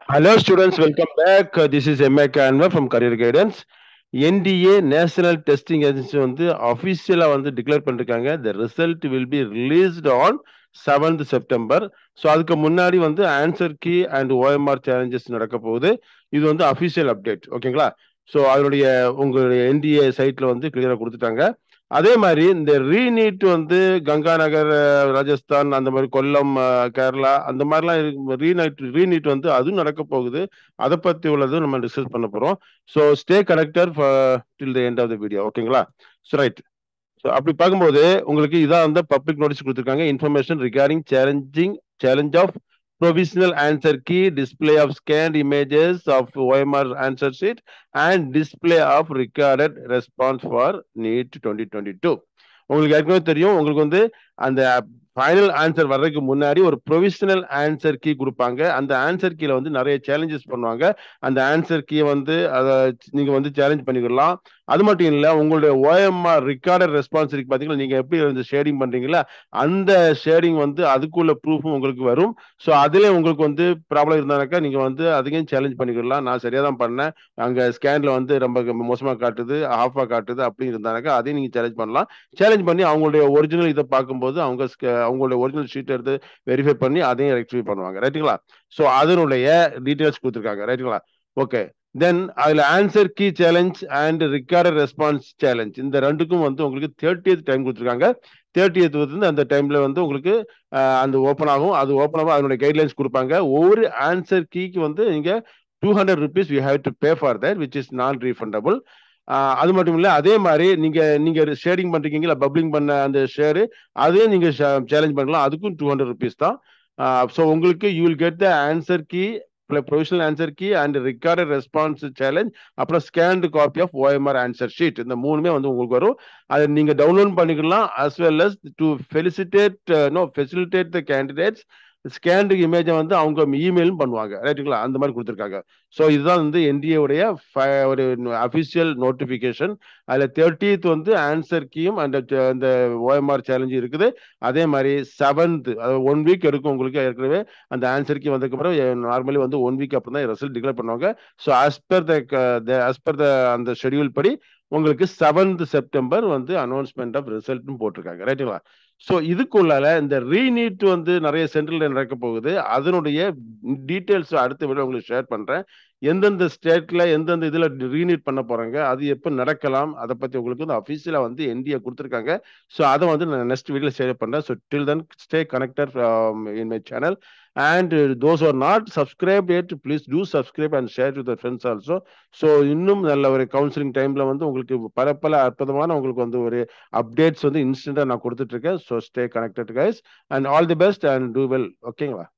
Hello, students. Welcome back. Uh, This is M.A. Kanwa from Career Guidance. NDA national testing agency வந்து அஃபிஷியலா வந்து declare பண்ணிருக்காங்க the result will be released on seventh September so அதுக்கு முன்னாடி வந்து answer key and OMR challenges நடக்க போகுது இது வந்து அஃபிஷியல் அப்டேட் ஓகேங்களா ஸோ அதனுடைய உங்களுடைய என்டிஏ சைட்ல வந்து கிளியரா கொடுத்துட்டாங்க அதே மாதிரி இந்த ரீநீட் வந்து கங்கா நகர் அஹ், ராஜஸ்தான் அந்த மாதிரி கொல்லம் அஹ், கேரளா அந்த மாதிரிலாம் ரீநைட் ரீநீட் வந்து அதுவும் நடக்க போகுது அதை பத்தி உள்ளதும் நம்ம டிஸ்கஸ் பண்ண போறோம் so stay connector till the end of the video ஓகேங்களா ஸோ ரைட் ஸோ அப்படி பார்க்கும்போது உங்களுக்கு இதான் வந்து பப்ளிக் நோட்டீஸ் கொடுத்துருக்காங்க information regarding challenging challenge of provisional answer key display of scanned images of OMR answer sheet and display of recorded response for NEET 2022 உங்களுக்கு ஏற்கனவே தெரியும் உங்களுக்கு வந்து அந்த ஃபைனல் ஆன்சர் வர்றதுக்கு முன்னாடி ஒரு ப்ரொவிஷனல் ஆன்சர் கீ கொடுப்பாங்க அந்த ஆன்சர் கீல வந்து நிறைய சேலஞ்சஸ் பண்ணுவாங்க அந்த ஆன்சர் கீயை வந்து அதை நீங்க வந்து சேலஞ்ச் பண்ணிக்கலாம் அது மட்டும் இல்ல உங்களுடைய ஓஎம்ஆர் ரெக்கார்டர் ரெஸ்பான்ஸ் இருக்கு பாத்தீங்களா நீங்க எப்படி வந்து ஷேடிங் பண்றீங்களா அந்த ஷேடிங் வந்து அதுக்குள்ள ப்ரூஃபும் உங்களுக்கு வரும் ஸோ அதுல உங்களுக்கு வந்து ப்ராப்ளம் இருந்தானாக்கா நீங்க வந்து அதையும் சேலஞ்ச் பண்ணிக்கலாம் நான் சரியா தான் பண்ணேன் அங்க ஸ்கேன்ல வந்து ரொம்ப மோசமா காட்டுது ஆஃபா காட்டுது அப்படி இருந்தானாக்கா அதையும் நீங்க சேலஞ்ச் பண்ணலாம் சேலஞ்ச் பண்ணி அவங்களுடைய ஒரிஜினல் இதை பார்க்கும்போது அவங்க sca- அவங்களுடைய ஒரிஜினல் ஷீட் எடுத்து வெரிஃபை பண்ணி அதையும் ரெக்டிஃபை பண்ணுவாங்க ரைட்டுங்களா ஸோ அதனுடைய டீட்டெயில்ஸ் கொடுத்துருக்காங்க ரைட்டுங்களா ஓகே தென் அதுல answer key challenge and recorder response challenge இந்த ரெண்டுக்கும் வந்து உங்களுக்கு தேர்ட்டியத் டைம் கொடுத்துருக்காங்க தேர்ட்டியத் வந்து அந்த டைம்ல வந்து உங்களுக்கு அஹ், அந்த ஓப்பன் ஆகும் அது ஓப்பன் ஆகும் அதனுடைய கைட்லைன்ஸ் கொடுப்பாங்க ஒவ்வொரு ஆன்சர் கீக்கு வந்து நீங்க two hundred rupees you have to pay for that which is non refundable அது மட்டும் இல்ல அதே மாதிரி நீங்க நீங்க ஷேரிங் பண்றீங்களா பப்ளிங் பண்ண அந்த ஷேரு அதையும் நீங்க சேலஞ்ச் பண்ணலாம் அதுக்கும் டூ ஹண்ட்ரட் ருபீஸ் தான் ஸோ உங்களுக்கு you will get the answer key provisional answer key and recorded response challenge அப்புறம் scanned copy of OMR answer sheet இந்த மூணுமே வந்து உங்களுக்கு வரும் அதை நீங்க டவுன்லோட் பண்ணிக்கலாம் as well as to felicitate no facilitate the candidates scanned இமேஜை வந்து அவங்க இமெயிலும் பண்ணுவாங்க ரைட்டுங்களா அந்த மாதிரி கொடுத்துருக்காங்க ஸோ இதுதான் வந்து NDA உடைய fi- ஒரு அஃபிஷியல் நோட்டிஃபிகேஷன் அதில் தேர்ட்டீத் வந்து ஆன்சர் கீயும் அந்த அந்த ஓஎம்ஆர் சேலஞ்சு இருக்குது அதே மாதிரி செவன்த் அது ஒன் வீக் எடுக்கும் உங்களுக்கு ஏற்கனவே அந்த ஆன்சர் கீ வந்ததுக்கப்புறம் நார்மலி வந்து ஒன் வீக் அப்புறம் தான் ரிசல்ட் டிக்ளேர் பண்ணுவாங்க so as per the as per the அந்த ஷெடியூல் படி உங்களுக்கு செவன்த் செப்டம்பர் வந்து அனௌன்ஸ்மெண்ட் ஆஃப் ரிசல்ட்னு போட்டிருக்காங்க ரைட்டுங்களா ஸோ இதுக்குள்ளால இந்த ரீநீட் வந்து நிறைய சென்ட்ரல் நடக்க போகுது அதனுடைய டீட்டெயில்ஸ் அடுத்த வீடியோ உங்களுக்கு ஷேர் பண்றேன் எந்தெந்த ஸ்டேட்ல எந்தெந்த இதுல ரீநீட் பண்ண போறாங்க அது எப்போ நடக்கலாம் அதை பத்தி உங்களுக்கு வந்து அஃபீஷியலா வந்து என்டிஏ கொடுத்துருக்காங்க ஸோ அதை வந்து நான் நெக்ஸ்ட் வீடியோல ஷேர் பண்றேன் so till then stay connected in my channel and those are not subscribed please to subscribe and share to the friends also so இன்னும் நல்ல ஒரு கவுன்சிலிங் டைம்ல வந்து உங்களுக்கு பல பல அற்புதமான உங்களுக்கு வந்து ஒரு அப்டேட்ஸ் வந்து இன்ஸ்டன்டா நான் கொடுத்துட்டு இருக்கேன் so stay connected guys and all the best and do well ஓகேங்களா